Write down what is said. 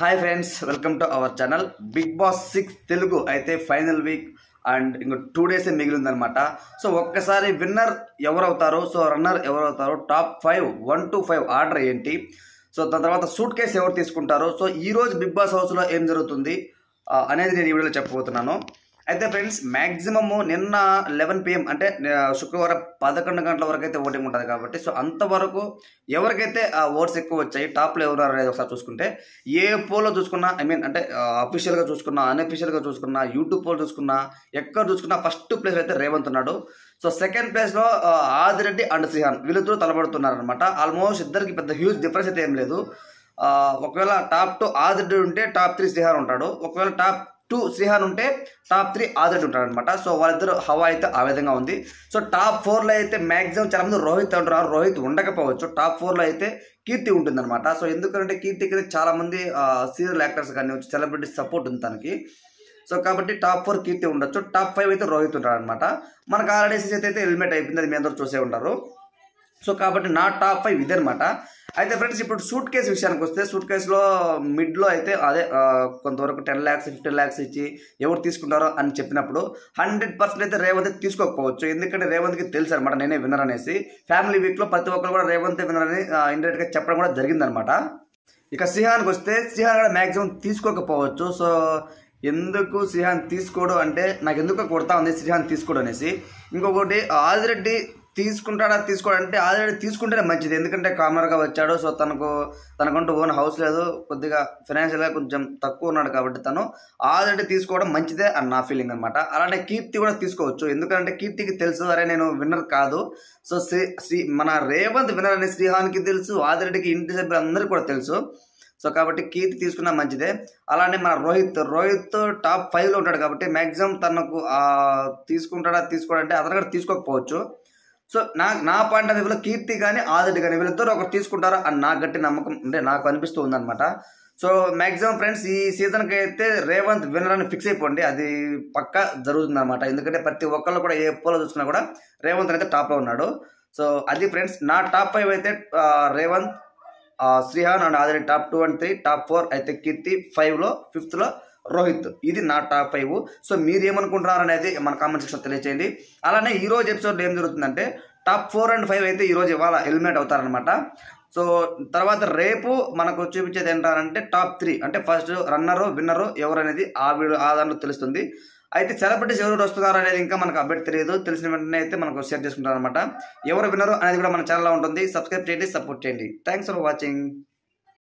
hi friends welcome to our channel Bigg Boss six Telugu అయితే final week and ఇంకో two days మిగిలిందనమాట so ఒక్కసారి winner ఎవరు అవుతారు సో రన్నర్ ఎవరు అవుతారు top five one two five order ఏంటి సో దాని తర్వాత సూట్ కేసు ఎవరు తీసుకుంటారు సో ఈ రోజు బిగ్ బాస్ హౌస్లో ఏం జరుగుతుంది ఆ, అనేది నేను ఈ వీడియోలో చెప్పబోతున్నాను అయితే ఫ్రెండ్స్ మ్యాక్సిమము నిన్న లెవెన్ పిఎం అంటే ఆ, శుక్రవారం పదకొండు గంటల వరకు అయితే ఓటింగ్ ఉంటుంది కాబట్టి సో అంతవరకు ఎవరికైతే ఆ ఓట్స్ ఎక్కువ వచ్చాయి టాప్లో ఎవరు అనేది ఒకసారి చూసుకుంటే ఏ పోల్లో చూసుకున్నా ఐ మీన్ అంటే అఫీషియల్గా చూసుకున్నా అన్అఫీషియల్గా చూసుకున్నా యూట్యూబ్ పోల్ చూసుకున్నా ఎక్కడ చూసుకున్నా ఫస్ట్ ప్లేస్ అయితే రేవంత్ ఉన్నాడు సో సెకండ్ ప్లేస్లో ఆదిరెడ్డి అండ్ శ్రీహాన్ వీళ్ళిద్దరూ తలబడుతున్నారు అనమాట ఆల్మోస్ట్ ఇద్దరికి పెద్ద హ్యూజ్ డిఫరెన్స్ అయితే ఏం లేదు ఆ, ఒకవేళ టాప్ టూ ఆదిరెడ్డి ఉంటే టాప్ త్రీ శ్రీహాన్ ఉంటాడు ఒకవేళ టాప్ టూ శ్రీహాన్ ఉంటే టాప్ త్రీ ఆదిరెడ్డి ఉంటాడు అనమాట సో వాళ్ళిద్దరు హవా అయితే ఆ విధంగా ఉంది సో టాప్ ఫోర్లో అయితే మ్యాక్సిమం చాలా మంది రోహిత్ అంటున్నారు రోహిత్ ఉండకపోవచ్చు టాప్ ఫోర్లో అయితే కీర్తి ఉంటుందన్నమాట సో ఎందుకంటే కీర్తికి అయితే చాలా మంది సీరియల్ యాక్టర్స్ కానీ సెలబ్రిటీ సపోర్ట్ ఉంది తనకి సో కాబట్టి టాప్ ఫోర్ కీర్తి ఉండొచ్చు టాప్ ఫైవ్ అయితే రోహిత్ ఉంటాడు అనమాట మనకు ఆల్రెడీ సీజన్ అయితే ఎలిమినేట్ అయిపోయింది అది మీ అందరూ చూసే ఉంటారు సో కాబట్టి నా టాప్ ఫైవ్ ఇదే అనమాట అయితే ఫ్రెండ్స్ ఇప్పుడు సూట్ కేసు విషయానికి వస్తే సూట్ కేసులో మిడ్లో అయితే అదే ఆ, కొంతవరకు టెన్ ల్యాక్స్ ఫిఫ్టీన్ ల్యాక్స్ ఇచ్చి ఎవరు తీసుకుంటారో అని చెప్పినప్పుడు హండ్రెడ్ పర్సెంట్ అయితే రేవంత్ తీసుకోకపోవచ్చు ఎందుకంటే రేవంత్కి తెలుసు అనమాట నేనే విన్నర్ అనేసి ఫ్యామిలీ వీక్లో ప్రతి ఒక్కరు కూడా రేవంత్ విన్నర్ అని ఇండైరెక్ట్గా చెప్పడం కూడా జరిగిందనమాట ఇక శ్రీహాన్కి వస్తే శ్రీహాన్ కూడా మ్యాక్సిమం తీసుకోకపోవచ్చు సో ఎందుకు శ్రీహాన్ తీసుకోడు అంటే నాకు ఎందుకు కొడతా ఉంది శ్రీహాన్ తీసుకోడు అనేసి ఇంకొకటి ఆదిరెడ్డి తీసుకుంటాడా తీసుకోడు అంటే ఆల్రెడీ తీసుకుంటేనే మంచిది ఎందుకంటే కామన్గా వచ్చాడు సో తనకు తనకంటూ ఓన్ హౌస్ లేదు కొద్దిగా ఫైనాన్షియల్గా కొంచెం తక్కువ ఉన్నాడు కాబట్టి తను ఆల్రెడీ తీసుకోవడం మంచిదే అని నా ఫీలింగ్ అనమాట అలానే కీర్తి కూడా తీసుకోవచ్చు ఎందుకంటే కీర్తికి తెలుసు అరే నేను విన్నర్ కాదు సో శ్రీ శ్రీ మన రేవంత్ విన్నర్ అనే శ్రీహాన్కి తెలుసు ఆదిరెడ్డికి ఇంటి సభ్యులందరికీ కూడా తెలుసు సో కాబట్టి కీర్తి తీసుకున్నా మంచిదే అలానే మన రోహిత్ రోహిత్ టాప్ ఫైవ్లో ఉంటాడు కాబట్టి మ్యాక్సిమం తనకు ఆ, తీసుకుంటాడా తీసుకోడంటే అతను కూడా తీసుకోకపోవచ్చు సో నా నా పాయింట్ ఆఫ్ వ్యూలో కీర్తి కానీ ఆదిరెడ్డి కానీ వీళ్ళిద్దరు ఒకరు తీసుకుంటారా అని నాకు గట్టి నమ్మకం అంటే నాకు అనిపిస్తూ ఉందన్నమాట సో మ్యాక్సిమం ఫ్రెండ్స్ ఈ సీజన్కి అయితే రేవంత్ విన్నర్ అని ఫిక్స్ అయిపోండి అది పక్కా జరుగుతుంది అనమాట ఎందుకంటే ప్రతి ఒక్కళ్ళు కూడా ఏ పోలో చూసుకున్నా కూడా రేవంత్ అయితే టాప్లో ఉన్నాడు సో అది ఫ్రెండ్స్ నా టాప్ ఫైవ్ అయితే ఆ, రేవంత్ ఆ, Srihan and Adireddy top two and three top four అయితే కీర్తి ఫైవ్లో ఫిఫ్త్లో రోహిత్ ఇది నా టాప్ ఫైవ్ సో మీరు ఏమనుకుంటున్నారు అనేది మన కామెంట్ సెక్షన్ తెలియచేయండి అలానే ఈ రోజు ఎపిసోడ్లో ఏం జరుగుతుందంటే టాప్ ఫోర్ అండ్ ఫైవ్ అయితే ఈ రోజు ఇవాళ ఎలిమినేట్ అవుతారనమాట సో తర్వాత రేపు మనకు చూపించేది ఏంటారంటే టాప్ త్రీ అంటే ఫస్ట్ రన్నరు విన్నరు ఎవరు అనేది ఆ వీడియో ఆ దాంట్లో తెలుస్తుంది అయితే సెలబ్రిటీస్ ఎవరు వస్తున్నారు అనేది ఇంకా మనకు అప్డేట్ తెలియదు తెలిసిన వెంటనే అయితే మనకు షేర్ చేసుకుంటారు అనమాట ఎవరు విన్నరు అనేది కూడా మన ఛానల్లో ఉంటుంది సబ్స్క్రైబ్ చేయండి సపోర్ట్ చేయండి థ్యాంక్స్ ఫర్ వాచింగ్